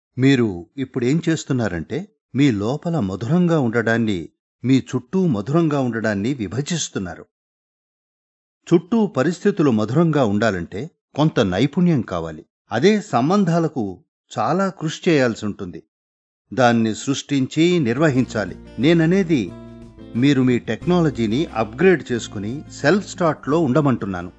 మీరు ఇప్పుడేం చేస్తున్నారంటే మీ లోపల మధురంగా ఉండడాన్ని మీ చుట్టూ మధురంగా ఉండడాన్ని విభజిస్తున్నారు చుట్టూ పరిస్థితులు మధురంగా ఉండాలంటే కొంత నైపుణ్యం కావాలి అదే సంబంధాలకు చాలా కృషి చేయాల్సి ఉంటుంది దాన్ని సృష్టించి నిర్వహించాలి నేననేది మీరు మీ టెక్నాలజీని అప్గ్రేడ్ చేసుకుని సెల్ఫ్ స్టార్ట్లో ఉండమంటున్నాను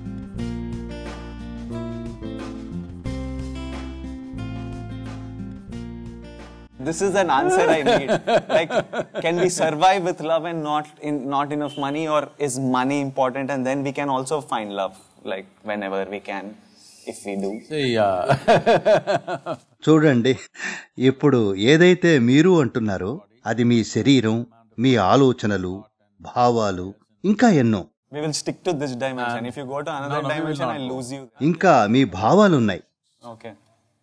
This is an answer I need. like, can we survive with love and not in not enough money, or is money important? And then we can also find love, like whenever we can, if we do. See, uh, చూడండి ఇప్పుడు ఏదైతే మీరు అంటున్నారో అది మీ శరీరం మీ ఆలోచనలు భావాలు ఇంకా ఎన్నో We will stick to this dimension. if you go to another no, we will dimension, not I'll go. lose you. ఇంకా మీ భావాలున్నాయి Okay.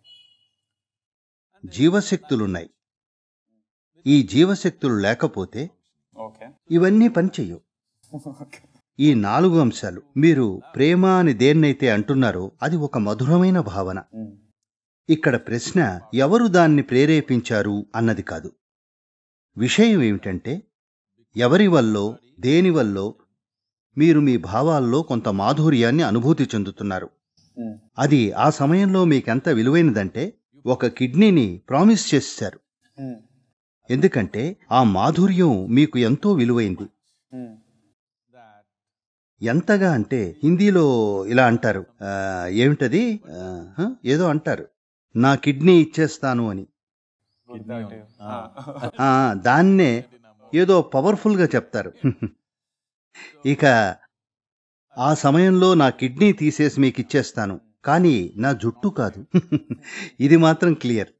జీవశక్తులున్నాయి ఈ జీవశక్తులు లేకపోతే Okay. ఇవన్నీ పనిచెయ్యవు okay. ఈ నాలుగు అంశాలు మీరు ప్రేమ అని దేన్నైతే అంటున్నారో అది ఒక మధురమైన భావన Mm. ఇక్కడ ప్రశ్న ఎవరు దాన్ని ప్రేరేపించారు అన్నది కాదు విషయం ఏమిటంటే ఎవరి వల్లో దేనివల్లో మీరు మీ భావాల్లో కొంత మాధుర్యాన్ని అనుభూతి చెందుతున్నారు Mm. అది ఆ సమయంలో మీకెంత విలువైనదంటే ఒక కిడ్నీని ప్రామిస్ చేశారు Mm. ఎందుకంటే ఆ మాధుర్యం మీకు ఎంతో విలువైంది Mm. ఎంతగా అంటే హిందీలో ఇలా అంటారు ఆ, ఏమిటది ఆ, హ? ఏదో అంటారు నా కిడ్నీ ఇచ్చేస్తాను అని Good that you. Ah. ఆ, దాన్నే ఏదో పవర్ఫుల్గా చెప్తారు ఇక ఆ సమయంలో నా కిడ్నీ తీసేసి మీకు ఇచ్చేస్తాను కానీ నా జుట్టు కాదు ఇది మాత్రం క్లియర్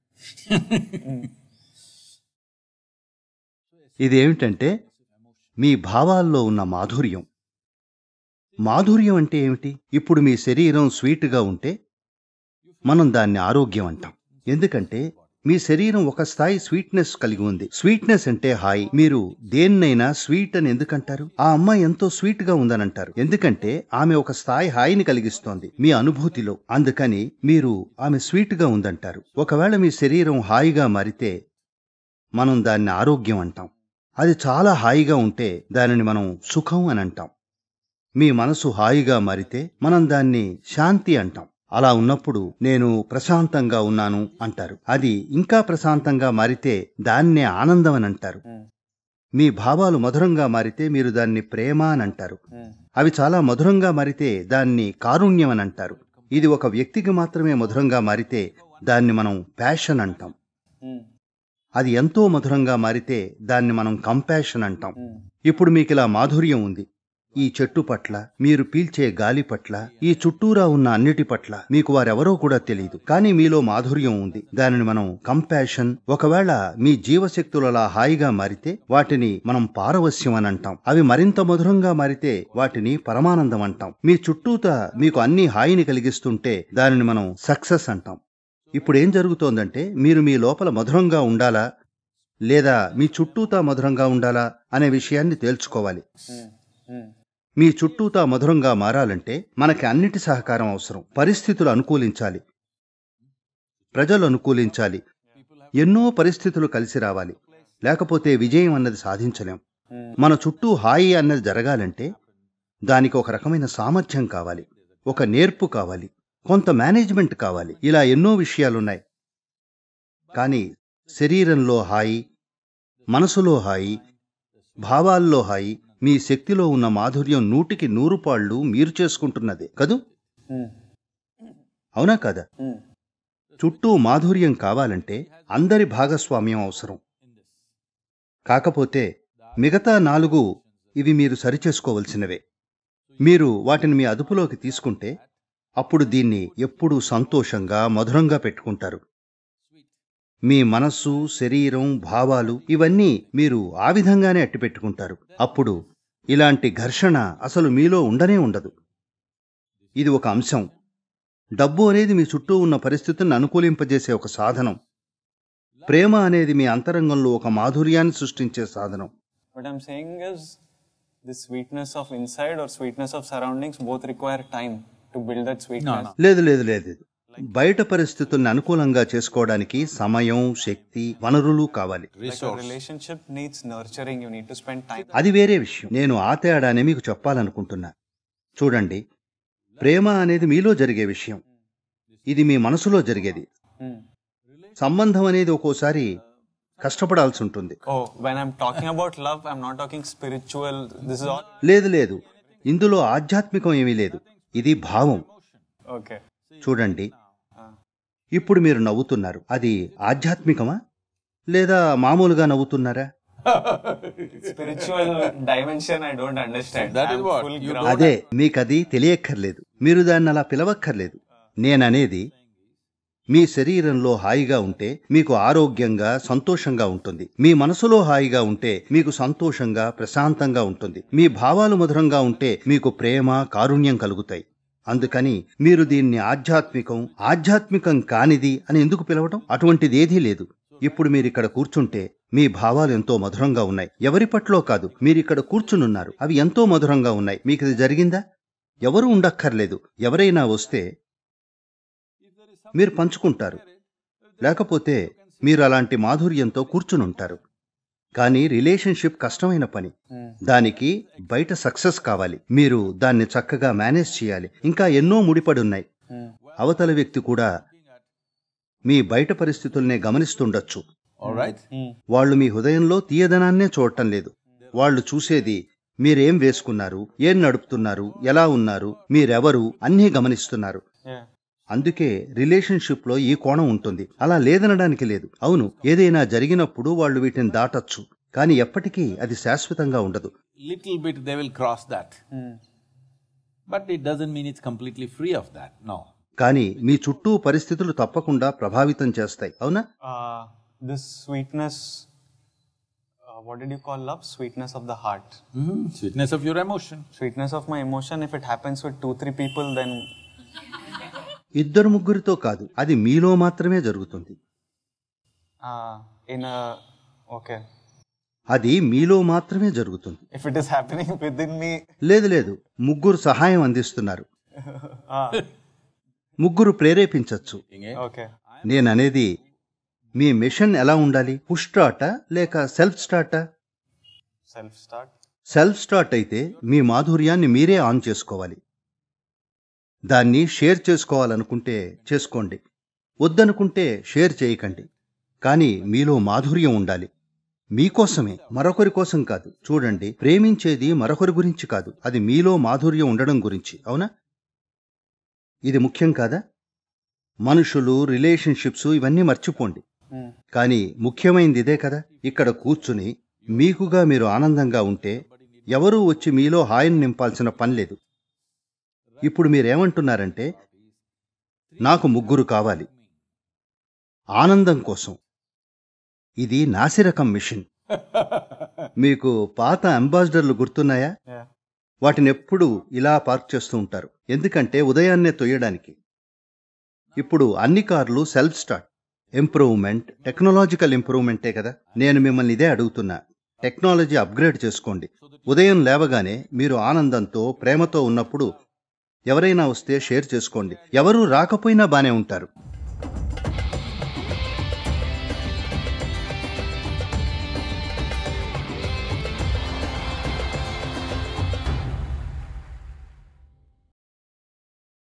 ఇది ఏమిటంటే మీ భావాల్లో ఉన్న మాధుర్యం మాధుర్యం అంటే ఏమిటి ఇప్పుడు మీ శరీరం స్వీట్గా ఉంటే మనం దాన్ని ఆరోగ్యం అంటాం ఎందుకంటే మీ శరీరం ఒక స్థాయి స్వీట్నెస్ కలిగి ఉంది స్వీట్నెస్ అంటే హాయ్ మీరు దేన్నైనా స్వీట్ అని ఎందుకంటారు ఆ అమ్మాయి ఎంతో స్వీట్ గా ఉందనంటారు ఎందుకంటే ఆమె ఒక స్థాయి హాయిని కలిగిస్తోంది మీ అనుభూతిలో అందుకని మీరు ఆమె స్వీట్ గా ఉందంటారు ఒకవేళ మీ శరీరం హాయిగా మారితే మనం దాన్ని ఆరోగ్యం అంటాం అది చాలా హాయిగా ఉంటే దానిని మనం సుఖం అని అంటాం మీ మనసు హాయిగా మారితే మనం దాన్ని శాంతి అంటాం అలా ఉన్నప్పుడు నేను ప్రశాంతంగా ఉన్నాను అంటారు అది ఇంకా ప్రశాంతంగా మారితే దాన్నే ఆనందం అని అంటారు Mm. మీ భావాలు మధురంగా మారితే మీరు దాన్ని ప్రేమ అని అంటారు Mm. అవి చాలా మధురంగా మారితే దాన్ని కారుణ్యం అని అంటారు ఇది ఒక వ్యక్తికి మాత్రమే మధురంగా మారితే దాన్ని మనం ప్యాషన్ అంటాం Mm. అది ఎంతో మధురంగా మారితే దాన్ని మనం కంపాషన్ అంటాం Mm. ఇప్పుడు మీకు ఇలా మాధుర్యం ఉంది ఈ చెట్టు పట్ల మీరు పీల్చే గాలి పట్ల ఈ చుట్టూరా ఉన్న అన్నిటి పట్ల మీకు వారెవరో కూడా తెలియదు కానీ మీలో మాధుర్యం ఉంది దానిని మనం కంపాషన్ ఒకవేళ మీ జీవశక్తులు అలా హాయిగా మారితే వాటిని మనం పారవస్యం అని అంటాం అవి మరింత మధురంగా మారితే వాటిని పరమానందం అంటాం మీ చుట్టూత మీకు అన్ని హాయిని కలిగిస్తుంటే దానిని మనం సక్సెస్ అంటాం ఇప్పుడు ఏం జరుగుతోందంటే మీరు మీ లోపల మధురంగా ఉండాలా లేదా మీ చుట్టూతా మధురంగా ఉండాలా అనే విషయాన్ని తేల్చుకోవాలి Mm. Mm. మీ చుట్టూతా మధురంగా మారాలంటే మనకి అన్నిటి సహకారం అవసరం పరిస్థితులు అనుకూలించాలి ప్రజలు అనుకూలించాలి ఎన్నో పరిస్థితులు కలిసి రావాలి లేకపోతే విజయం అన్నది సాధించలేం Mm. మన చుట్టూ హాయి అన్నది జరగాలంటే దానికి ఒక రకమైన సామర్థ్యం కావాలి ఒక నేర్పు కావాలి కొంత మేనేజ్మెంట్ కావాలి ఇలా ఎన్నో విషయాలున్నాయి కానీ శరీరంలో హాయి మనసులో హాయి భావాల్లో హాయి మీ శక్తిలో ఉన్న మాధుర్యం నూటికి నూరు పాళ్ళు మీరు చేసుకుంటున్నదే కదూ Mm. అవునా కదా Mm. చుట్టూ మాధుర్యం కావాలంటే అందరి భాగస్వామ్యం అవసరం కాకపోతే మిగతా నాలుగు ఇవి మీరు సరిచేసుకోవలసినవే మీరు వాటిని మీ అదుపులోకి తీసుకుంటే అప్పుడు దీన్ని ఎప్పుడూ సంతోషంగా మధురంగా పెట్టుకుంటారు మీ మనస్సు శరీరం భావాలు ఇవన్నీ మీరు ఆ విధంగానే అట్టిపెట్టుకుంటారు అప్పుడు ఇలాంటి ఘర్షణ అసలు మీలో ఉండనే ఉండదు ఇది ఒక అంశం డబ్బు అనేది మీ చుట్టూ ఉన్న పరిస్థితులను అనుకూలింపజేసే ఒక సాధనం ప్రేమ అనేది మీ అంతరంగంలో ఒక మాధుర్యాన్ని సృష్టించే సాధనం What I'm saying is, the sweetness of inside or sweetness of surroundings both require time to build that sweetness. no. లేదు లేదు లేదు బయట పరిస్థితుల్ని అనుకూలంగా చేసుకోవడానికి సమయం శక్తి వనరులు కావాలి Like a resource. relationship needs nurturing. You need to spend time. అది వేరే విషయం నేను ఆ తేడానే మీకు చెప్పాలనుకుంటున్నా చూడండి ప్రేమ అనేది మీలో జరిగే విషయం ఇది మీ మనసులో జరిగేది Hmm. సంబంధం అనేది ఒక్కోసారి కష్టపడాల్సి ఉంటుంది Oh, when I'm talking about love, I'm not talking spiritual. This is all. లేదు లేదు ఇందులో ఆధ్యాత్మికం ఏమీ లేదు ఇది భావం Okay. చూడండి Uh, ఇప్పుడు మీరు నవ్వుతున్నారు అది ఆధ్యాత్మికమా లేదా మామూలుగా నవ్వుతున్నారా spiritual dimension, I don't understand. That is I'm what full you ground. అదే మీకది తెలియక్కర్లేదు మీరు దాన్ని అలా పిలవక్కర్లేదు నేననేది మీ శరీరంలో హాయిగా ఉంటే మీకు ఆరోగ్యంగా సంతోషంగా ఉంటుంది మీ మనసులో హాయిగా ఉంటే మీకు సంతోషంగా ప్రశాంతంగా ఉంటుంది మీ భావాలు మధురంగా ఉంటే మీకు ప్రేమ కారుణ్యం కలుగుతాయి అందుకని మీరు దీన్ని ఆధ్యాత్మికం ఆధ్యాత్మికం కానిది అని ఎందుకు పిలవటం అటువంటిది ఏదీ లేదు ఇప్పుడు మీరు ఇక్కడ కూర్చుంటే మీ భావాలు ఎంతో మధురంగా ఉన్నాయి ఎవరి పట్లో కాదు మీరు ఇక్కడ కూర్చునున్నారు అవి ఎంతో మధురంగా ఉన్నాయి మీకు ఇది జరిగిందా ఎవరు ఉండక్కర్లేదు ఎవరైనా వస్తే మీరు పంచుకుంటారు లేకపోతే మీరు అలాంటి మాధుర్యంతో కూర్చునుంటారు కానీ రిలేషన్షిప్ కష్టమైన పని Hmm. దానికి బయట సక్సెస్ కావాలి మీరు దాన్ని చక్కగా మేనేజ్ చేయాలి ఇంకా ఎన్నో ముడిపడి ఉన్నాయి Hmm. అవతల వ్యక్తి కూడా మీ బయట పరిస్థితుల్నే గమనిస్తుండొచ్చు All right. Hmm. వాళ్ళు మీ హృదయంలో తీయదనాన్నే చూడటం లేదు వాళ్ళు చూసేది మీరేం వేసుకున్నారు ఏం నడుపుతున్నారు ఎలా ఉన్నారు మీరెవరు అన్నీ గమనిస్తున్నారు Yeah. అందుకే రిలేషన్షిప్ లో ఈ కోణం ఉంటుంది అలా లేదనడానికి లేదు అవును ఏదైనా జరిగినప్పుడు వాళ్ళు వీటిని దాటొచ్చు కానీ ఎప్పటికీ అది శాశ్వతంగా ఉండదు Little bit they will cross that. Hmm. But it doesn't mean it's completely free of that, no. కానీ మీ చుట్టూ పరిస్థితులు తప్పకుండా ప్రభావితం చేస్తాయి అవునా Uh, this sweetness, uh, what did you call love? Sweetness of the heart. Mhm. Sweetness of your emotion. Sweetness of my emotion, if it happens with two, three people, then ఇద్దరు ముగ్గురితో కాదు అది మీలో మాత్రమే జరుగుతుంది uh, in a. Okay. అది మీలో మాత్రమే జరుగుతుంది If it is happening within me, లేదు లేదు ముగ్గురు సహాయం అందిస్తున్నారు ah, ముగ్గురు ప్రేరేపించవచ్చు okay. నేననేది మీ మిషన్ ఎలా ఉండాలి పుష్ స్టార్టా లేక సెల్ఫ్ స్టార్టా Self start. సెల్ఫ్ స్టార్ట్ అయితే మీ మాధుర్యాన్ని మీరే ఆన్ చేసుకోవాలి దాన్ని షేర్ చేసుకోవాలనుకుంటే చేసుకోండి వద్దనుకుంటే షేర్ చేయకండి కానీ మీలో మాధుర్యం ఉండాలి మీకోసమే మరొకరి కోసం కాదు చూడండి ప్రేమించేది మరొకరి గురించి కాదు అది మీలో మాధుర్యం ఉండడం గురించి అవునా ఇది ముఖ్యం కాదా మనుషులు రిలేషన్షిప్స్ ఇవన్నీ మర్చిపోండి Hmm. కానీ ముఖ్యమైనది ఇదే కదా ఇక్కడ కూర్చుని మీకుగా మీరు ఆనందంగా ఉంటే ఎవరూ వచ్చి మీలో హాయిని నింపాల్సిన పని లేదు ఇప్పుడు మీరేమంటున్నారంటే నాకు ముగ్గురు కావాలి ఆనందం కోసం ఇది నాసిరకం మిషన్ మీకు పాత అంబాసిడర్లు గుర్తున్నాయా Yeah. వాటిని ఎప్పుడు ఇలా పార్క్ చేస్తూ ఉంటారు ఎందుకంటే ఉదయాన్నే తొయ్యడానికి ఇప్పుడు అన్ని కార్లు సెల్ఫ్ స్టార్ట్ ఇంప్రూవ్మెంట్ టెక్నాలజికల్ ఇంప్రూవ్మెంటే కదా నేను మిమ్మల్ని ఇదే అడుగుతున్నా టెక్నాలజీ అప్గ్రేడ్ చేసుకోండి ఉదయం లేవగానే మీరు ఆనందంతో ప్రేమతో ఉన్నప్పుడు ఎవరైనా వస్తే షేర్ చేసుకోండి ఎవరూ రాకపోయినా బానే ఉంటారు